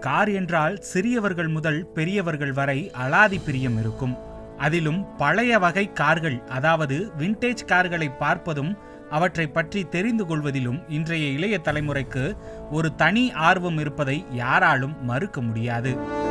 car என்றால் சிறியவர்கள் முதல் பெரியவர்கள் வரை அலாதி பிரியம் இருக்கும் அதிலும் பழைய வகை கார்கள் அதாவது விண்டேஜ் கார்களை பார்ப்பதும் அவற்றை பற்றி தெரிந்து கொள்வதிலும் இன்றைய இளைய தலைமுறைக்கு ஒரு தனி ஆர்வம் இருப்பதை யாராலும் மறுக்க முடியாது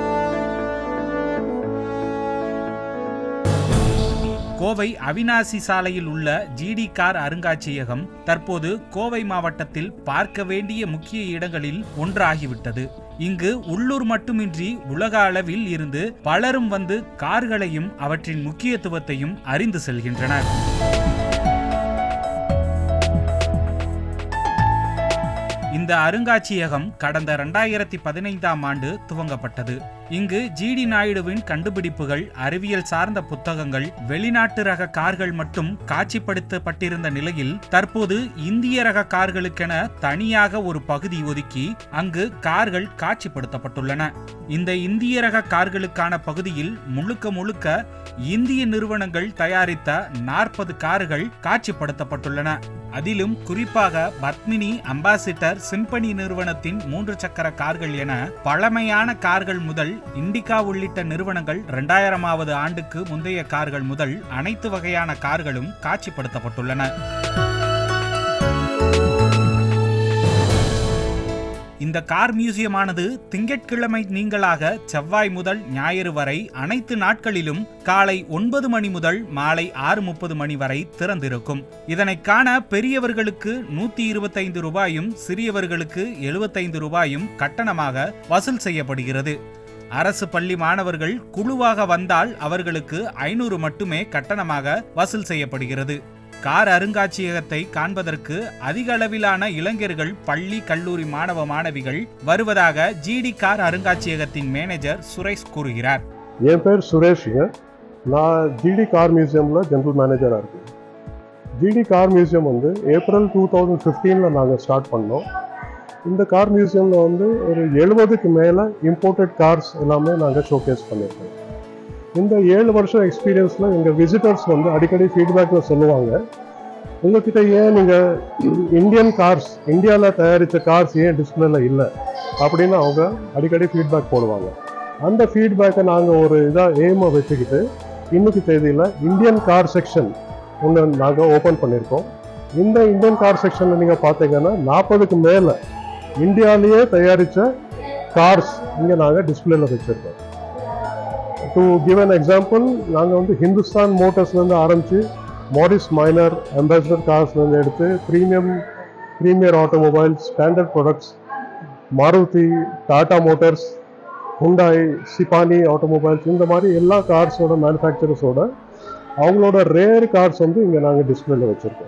கோவை அவினாசி சாலையில் உள்ள ஜிடி கார் அருங்காட்சியகம் தற்போது கோவை மாவட்டத்தில் பார்க்க வேண்டிய முக்கிய இடங்களில் ஒன்றாகிவிட்டது இங்கு உள்ளூர் மட்டுமின்றி உலக அளவில் இருந்து பலரும் வந்து கார்களையும் அவற்றின் முக்கியத்துவத்தையும் அறிந்து செல்கின்றனர் இந்த அருங்காட்சியகம் கடந்த இரண்டாயிரத்தி பதினைந்தாம் ஆண்டு துவங்கப்பட்டது இங்கு ஜிடி நாயுடுவின் கண்டுபிடிப்புகள் அறிவியல் சார்ந்த புத்தகங்கள் வெளிநாட்டு ரக கார்கள் மட்டும் காட்சிப்படுத்தப்பட்டிருந்த நிலையில் தற்போது இந்திய ரக கார்களுக்கென தனியாக ஒரு பகுதி ஒதுக்கி அங்கு கார்கள் காட்சிப்படுத்தப்பட்டுள்ளன இந்த இந்திய ரக கார்களுக்கான பகுதியில் முழுக்க முழுக்க இந்திய நிறுவனங்கள் தயாரித்த நாற்பது கார்கள் காட்சிப்படுத்தப்பட்டுள்ளன அதிலும் குறிப்பாக பத்மினி அம்பாசிடர் சிம்பனி நிறுவனத்தின் மூன்று சக்கர கார்கள் என பழமையான கார்கள் முதல் இண்டிகா உள்ளிட்ட நிறுவனங்கள் இரண்டாயிரமாவது ஆண்டுக்கு முந்தைய கார்கள் முதல் அனைத்து வகையான கார்களும் காட்சிப்படுத்தப்பட்டுள்ளன இந்த கார் மியூசியமானது திங்கட்கிழமை நீங்களாக செவ்வாய் முதல் ஞாயிறு வரை அனைத்து நாட்களிலும் காலை ஒன்பது மணி முதல் மாலை ஆறு முப்பது மணி வரை திறந்திருக்கும் இதனை காண பெரியவர்களுக்கு நூத்தி இருபத்தைந்து ரூபாயும் சிறியவர்களுக்கு எழுபத்தைந்து ரூபாயும் கட்டணமாக வசூல் செய்யப்படுகிறது அரசு பள்ளி மாணவர்கள் குழுவாக வந்தால் அவர்களுக்கு ஐநூறு மட்டுமே கட்டணமாக வசூல் செய்யப்படுகிறது கார் அருங்காட்சியகத்தை காண்பதற்கு அதிக அளவிலான இளைஞர்கள் பள்ளி கல்லூரி மாணவ மாணவிகள் வருவதாக ஜிடி கார் அருங்காட்சியகத்தின் மேனேஜர் சுரேஷ் கூறுகிறார் என் பேர் சுரேஷுங்க நான் ஜிடி கார் மியூசியமில் ஜென்ரல் மேனேஜராக இருக்கேன் ஜிடி கார் மியூசியம் வந்து ஏப்ரல் டூ தௌசண்ட் ஃபிஃப்டீனில் நாங்கள் ஸ்டார்ட் பண்ணோம் இந்த கார் மியூசியமில் வந்து ஒரு எழுபதுக்கு மேலே இம்போர்ட்டட் கார்ஸ் எல்லாமே நாங்கள் ஷோகேஸ் பண்ணியிருக்கோம் இந்த ஏழு வருஷம் எக்ஸ்பீரியன்ஸில் எங்கள் விசிட்டர்ஸ் வந்து அடிக்கடி ஃபீட்பேக்கில் சொல்லுவாங்க உங்ககிட்ட ஏன் நீங்கள் இந்தியன் கார்ஸ் இந்தியாவில் தயாரித்த கார்ஸ் ஏன் டிஸ்பிளேல இல்லை அப்படின்னு அவங்க அடிக்கடி ஃபீட்பேக் போடுவாங்க அந்த ஃபீட்பேக்கை நாங்கள் ஒரு இதாக எய்மை வச்சுக்கிட்டு இன்னைக்கு தேதியில் இந்தியன் கார் செக்ஷன் ஒன்று நாங்கள் ஓப்பன் பண்ணியிருக்கோம் இந்த இந்தியன் கார் செக்ஷனில் நீங்கள் பார்த்தீங்கன்னா நாற்பதுக்கு மேலே இந்தியாவிலேயே தயாரித்த கார்ஸ் இங்கே நாங்கள் டிஸ்பிளேல வச்சுருக்கோம் டு கிவ் அன் எக்ஸாம்பிள் நாங்கள் வந்து ஹிந்துஸ்தான் மோட்டர்ஸ்லேருந்து ஆரம்பித்து மாரிஸ் மைனர் அம்பாசிடர் கார்ஸ்லேருந்து எடுத்து premium premier automobiles standard products Maruti Tata motors Hyundai Sipani automobiles இந்த மாதிரி எல்லா கார்ஸோட மேனுஃபேக்சரர்ஸோட அவங்களோட ரேர் கார்ஸ் வந்து இங்கே நாங்கள் டிஸ்பிளேல வச்சுருக்கோம்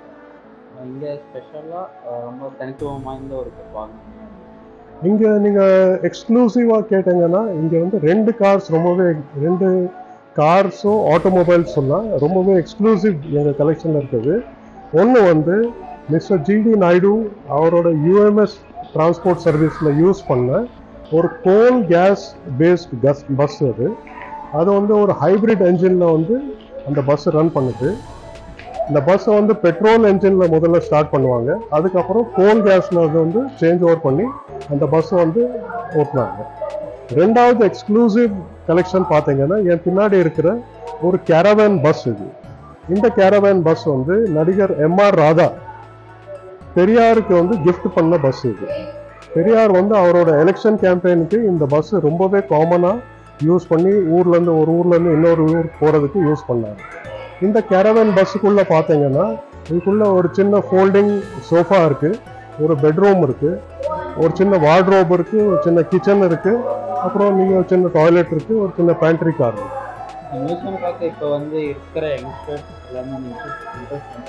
இங்கே ஸ்பெஷலாக ரொம்ப தனித்துவம் வாய்ந்த ஒரு வாங்க இங்கே நீங்கள் எக்ஸ்க்ளூசிவாக கேட்டீங்கன்னா இங்கே வந்து ரெண்டு கார்ஸ் ரொம்பவே ரெண்டு கார்ஸும் ஆட்டோமொபைல்ஸ் சொன்னால் ரொம்பவே எக்ஸ்க்ளூசிவ் எங்கள் கலெக்ஷனில் இருக்குது ஒன்று வந்து மிஸ்டர் ஜிடி நாயுடு அவரோட யூஎம்எஸ் டிரான்ஸ்போர்ட் சர்வீஸில் யூஸ் பண்ண ஒரு கோல் கேஸ் பேஸ்ட் கஸ் பஸ் அது அது வந்து ஒரு ஹைப்ரிட் என்ஜினில் வந்து அந்த பஸ் ரன் பண்ணுது இந்த பஸ்ஸை வந்து பெட்ரோல் என்ஜினில் முதல்ல ஸ்டார்ட் பண்ணுவாங்க அதுக்கப்புறம் கோல் கேஸில் அது வந்து சேஞ்ச் ஓவர் பண்ணி அந்த பஸ்ஸை வந்து ஓட்டினாங்க ரெண்டாவது எக்ஸ்க்ளூசிவ் கலெக்ஷன் பார்த்தீங்கன்னா என் பின்னாடி இருக்கிற ஒரு கேரவேன் பஸ் இது இந்த கேரவேன் பஸ் வந்து நடிகர் எம்ஆர் ராதா பெரியாருக்கு வந்து gift பண்ண பஸ் இது பெரியார் வந்து அவரோட எலெக்ஷன் கேம்பெயினுக்கு இந்த பஸ் ரொம்பவே காமனாக யூஸ் பண்ணி ஊர்லேருந்து ஒரு ஊர்லேருந்து இன்னொரு ஊர் போகிறதுக்கு யூஸ் பண்ணாங்க இந்த கேரவன் பஸ்ஸுக்குள்ளே பார்த்தீங்கன்னா இதுக்குள்ள ஒரு சின்ன ஃபோல்டிங் சோஃபா இருக்குது ஒரு பெட்ரூம் இருக்குது ஒரு சின்ன வார்ட்ரோப் இருக்குது ஒரு சின்ன கிச்சன் இருக்குது அப்புறம் நீங்கள் ஒரு சின்ன டாய்லெட் இருக்குது ஒரு சின்ன பேண்ட்ரி கார் இருக்குது மியூசியம் பார்க்க இப்போ வந்து இருக்கிற யங்ஸ்டர்ஸ் எல்லாமே இன்ட்ரெஸ்ட்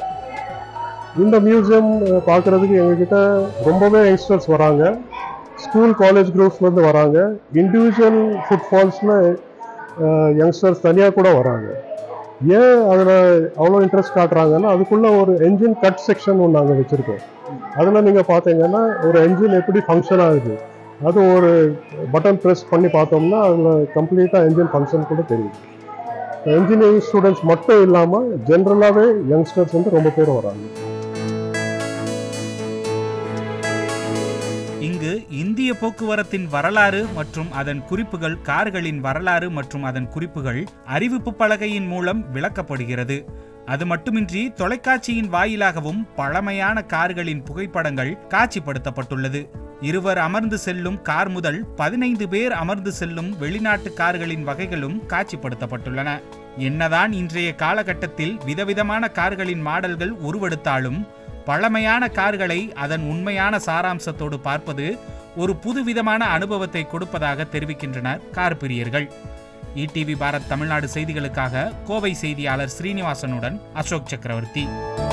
இந்த மியூசியம் பார்க்குறதுக்கு எங்ககிட்ட ரொம்பவே யங்ஸ்டர்ஸ் வராங்க ஸ்கூல் காலேஜ் குரூப்ஸ்லேருந்து வராங்க இண்டிவிஜுவல் ஃபுட்ஃபால்ஸில் யங்ஸ்டர்ஸ் தனியாக கூட வராங்க ஏன் அதில் அவ்வளோ இன்ட்ரெஸ்ட் காட்டுறாங்கன்னா அதுக்குள்ளே ஒரு என்ஜின் கட் செக்ஷன் ஒன்று நாங்கள் வச்சுருக்கோம் அதில் நீங்கள் பார்த்தீங்கன்னா ஒரு என்ஜின் எப்படி ஃபங்க்ஷன் ஆகுது அது ஒரு பட்டன் ப்ரெஸ் பண்ணி பார்த்தோம்னா அதில் கம்ப்ளீட்டாக என்ஜின் ஃபங்க்ஷன் கூட தெரியுது இன்ஜினியரிங் ஸ்டூடெண்ட்ஸ் மட்டும் இல்லாமல் ஜென்ரலாகவே யங்ஸ்டர்ஸ் வந்து ரொம்ப பேர் வராங்க இங்கு இந்தி தேசிய போக்குவரத்தின் வரலாறு மற்றும் அதன் குறிப்புகள் கார்களின் வரலாறு மற்றும் அதன் குறிப்புகள் அறிவிப்பு பலகையின் மூலம் விளக்கப்படுகிறது அது மட்டுமின்றி தொலைக்காட்சியின் வாயிலாகவும் பழமையான கார்களின் புகைப்படங்கள் காட்சிப்படுத்தப்பட்டுள்ளது இருவர் அமர்ந்து செல்லும் கார் முதல் பதினைந்து பேர் அமர்ந்து செல்லும் வெளிநாட்டு கார்களின் வகைகளும் காட்சிப்படுத்தப்பட்டுள்ளன என்னதான் இன்றைய காலகட்டத்தில் விதவிதமான கார்களின் மாடல்கள் உருவெடுத்தாலும் பழமையான கார்களை அதன் உண்மையான சாராம்சத்தோடு பார்ப்பது ஒரு புதுவிதமான அனுபவத்தை கொடுப்பதாக தெரிவிக்கின்றனர் கார் பிரியர்கள் இடிவி பாரத் தமிழ்நாடு செய்திகளுக்காக கோவை செய்தியாளர் ஸ்ரீனிவாசனுடன் அசோக் சக்கரவர்த்தி